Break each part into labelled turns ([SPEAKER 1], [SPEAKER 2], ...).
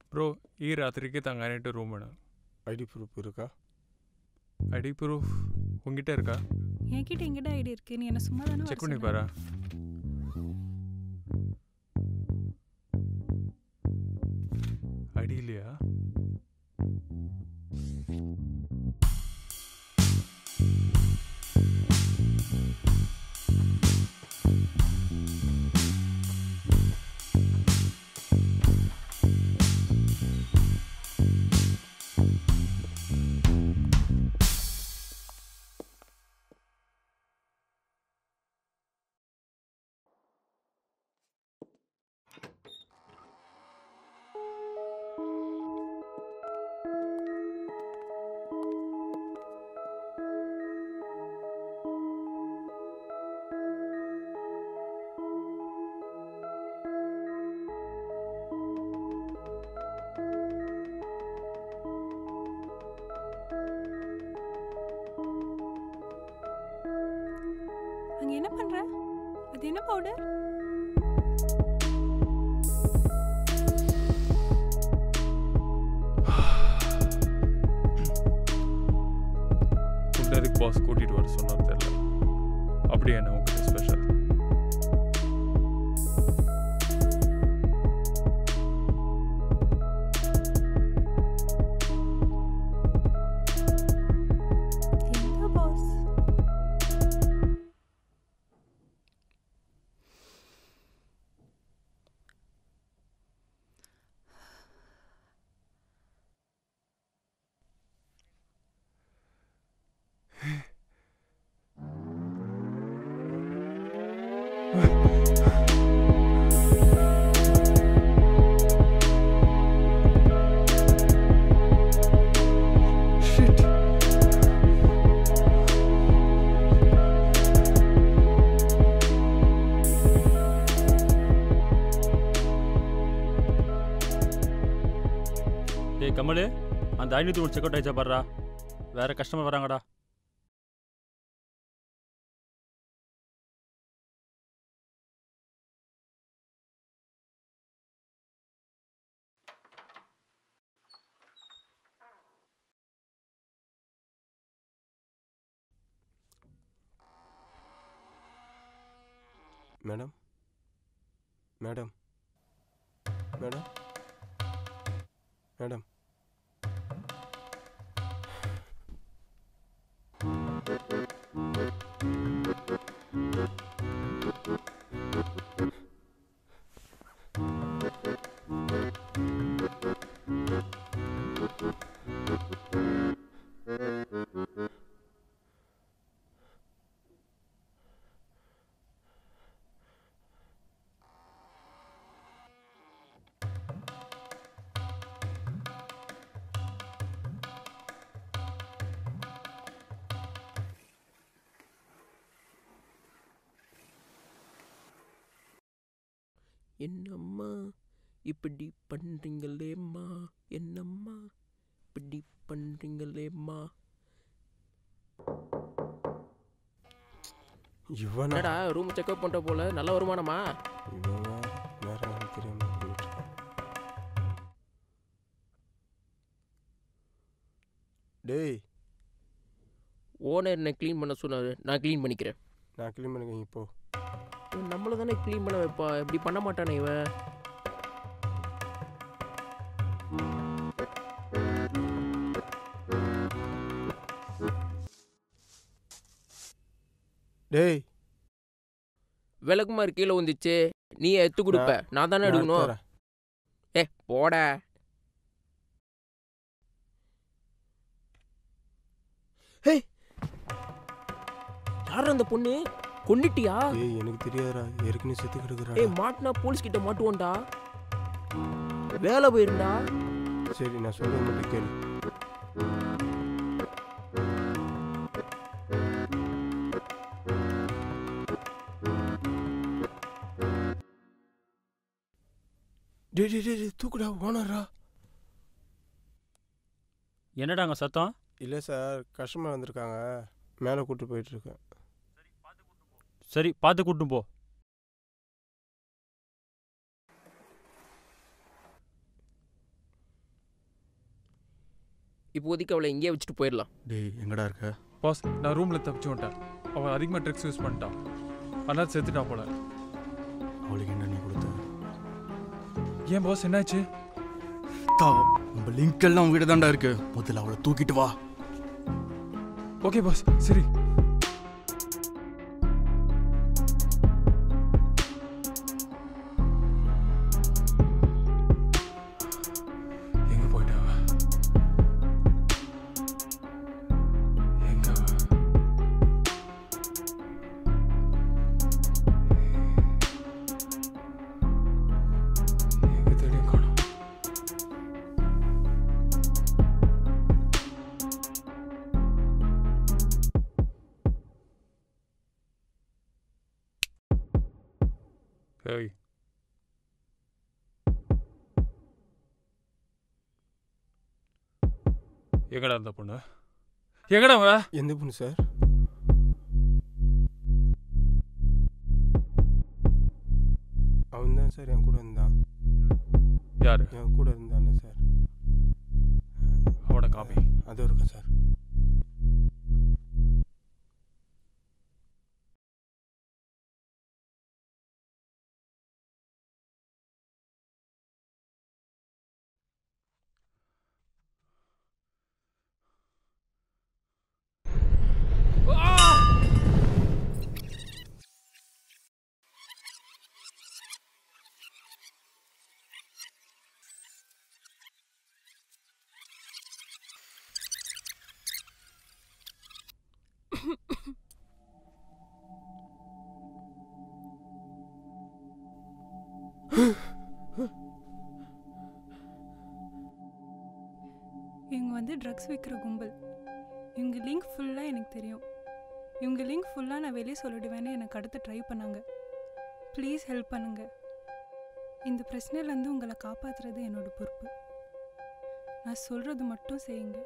[SPEAKER 1] Bro ఈ రాత్రికి தங்கானிட்டு ரூம் வேணும்
[SPEAKER 2] ஐடி ப்ரூஃப் இருக்கா
[SPEAKER 1] ஐடி ப்ரூஃப் உங்ககிட்ட இருக்கா
[SPEAKER 3] என்கிட்ட எங்கிட்ட ஐடி இருக்கு நீ என்ன சும்மா தானே
[SPEAKER 1] செக் பண்ணி பாரா ஐடி இல்லையா
[SPEAKER 3] அங்க என்ன பண்ற அது என்ன பவுடர்
[SPEAKER 1] ஃபுட் அதுக்கு பாஸ் கூட்டிகிட்டு வர சொன்னார் தெரியல அப்படியே என்ன உங்ககிட்ட ஸ்பெஷல்
[SPEAKER 3] எந்த பாஸ்
[SPEAKER 1] ஷிட்
[SPEAKER 4] டேய் கமலு அந்த ஐநூற்றி ஒரு செக் அவுட் ஆயிடுச்சா பாடுறா வேற கஸ்டமர் வராங்கடா
[SPEAKER 2] மேடம் மேடம் மேடம் மேடம்
[SPEAKER 5] என்னம்மா இப்படி பண்றீங்களேம்மா என்னம்மா இப்படி பண்றீங்களேம்மா
[SPEAKER 2] இவனா
[SPEAKER 5] என்னடா ரூம் செக்அப் பண்ற போல நல்ல வருமானமா
[SPEAKER 2] இவன் வேற வேற எனக்கு தெரியாம பண்ணிட்டு இருக்கான். டேய்
[SPEAKER 5] ஓனர் என்ன க்ளீன் பண்ண சொன்னாரு நான் க்ளீன் பண்ணிக்கிறேன்
[SPEAKER 2] நான் க்ளீன் பண்ணிக்க இப்போ
[SPEAKER 5] இவன் நம்மள தானே க்ளீன் பண்ண வைப்பா இப்படி பண்ண மாட்டானே இவன்
[SPEAKER 2] டேய்
[SPEAKER 5] விளக்குமாறு கீழே வந்துச்சு நீ எடுத்து கொடுப்ப நான் தானே
[SPEAKER 2] நான்
[SPEAKER 5] எடுக்கணும்
[SPEAKER 2] தரேன்.
[SPEAKER 5] ஏ போட ஹே யார் அந்த பொண்ணு கொன்னுட்டியா
[SPEAKER 2] ஏய் எனக்கு தெரியாதுடா ஏற்கனவே செத்து கிடக்குறா
[SPEAKER 5] ஏய் மாட்டினா போலீஸ் கிட்ட மாட்டுவோம்டா வேலை போயிருந்தா
[SPEAKER 2] சரி நான் சொல்ல மட்டும் கேளு டேய் டேய் டேய், டேய் தூக்குடா ஓனரா
[SPEAKER 4] என்னடா அங்கே சத்தம்
[SPEAKER 2] இல்லை சார் கஸ்டமர் வந்திருக்காங்க மேலே கூட்டு போயிட்டு இருக்கேன்
[SPEAKER 4] சரி பார்த்து கூட்டும் போ
[SPEAKER 5] இப்போதைக்கு அவளை இங்கேயே வச்சுட்டு போயிடலாம்
[SPEAKER 6] டேய் எங்கடா இருக்க
[SPEAKER 1] பாஸ் நான் ரூமில் தப்பிச்சு வந்துட்டேன் அவன் அதிகமாக ட்ரிக்ஸ் யூஸ் பண்ணிட்டான் அதனால் செத்துட்டா போல
[SPEAKER 6] அவளுக்கு என்ன நீ கொடுத்த
[SPEAKER 1] ஏன் பாஸ் என்னாச்சு
[SPEAKER 6] தா நம்ம லிங்க் எல்லாம் உங்ககிட்ட தான்டா இருக்கு முதல்ல அவளை தூக்கிட்டு வா
[SPEAKER 1] ஓகே பாஸ் சரி எங்க போயிட்டா அவ? எங்க அவ? எங்க தேடியும் காணோம் ஏய் எங்கடா அந்த பொண்ணு எங்கடா அவ
[SPEAKER 2] எந்த பொண்ணு சார் அவன் தான் சார் என் கூட இருந்தான்
[SPEAKER 1] யாரு
[SPEAKER 2] என் கூட இருந்தானே சார்
[SPEAKER 1] அவனை காமி
[SPEAKER 2] அது இருக்கா சார்
[SPEAKER 3] இவங்க வந்து ட்ரக்ஸ் விற்கிற கும்பல் இவங்க லிங்க் ஃபுல்லாக எனக்கு தெரியும் இவங்க லிங்க் ஃபுல்லாக நான் வெளியே சொல்லிடுவேன்னு எனக்கு கடத்த ட்ரை பண்ணாங்க ப்ளீஸ் ஹெல்ப் பண்ணுங்க இந்த பிரச்சனையிலேருந்து உங்களை காப்பாற்றுறது என்னோட பொறுப்பு நான் சொல்கிறது மட்டும் செய்யுங்க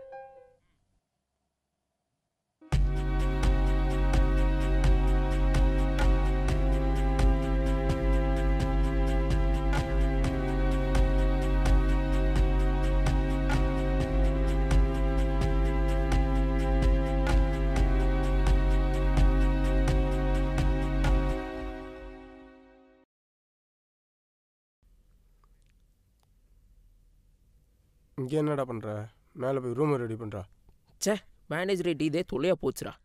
[SPEAKER 2] இங்கே என்னடா பண்ணுற மேலே போய் ரூம் ரெடி பண்ணுறா
[SPEAKER 5] மேனேஜ் ரேட் இதே தொல்லையா போச்சுடா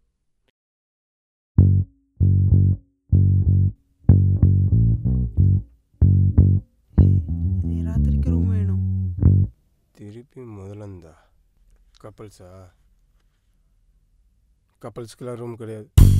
[SPEAKER 7] ராத்திரிக்கு ரூம் வேணும்
[SPEAKER 2] திருப்பி முதல்ல இருந்தா கப்பல்ஸா கப்பல்ஸ்க்கெலாம் ரூம் கிடையாது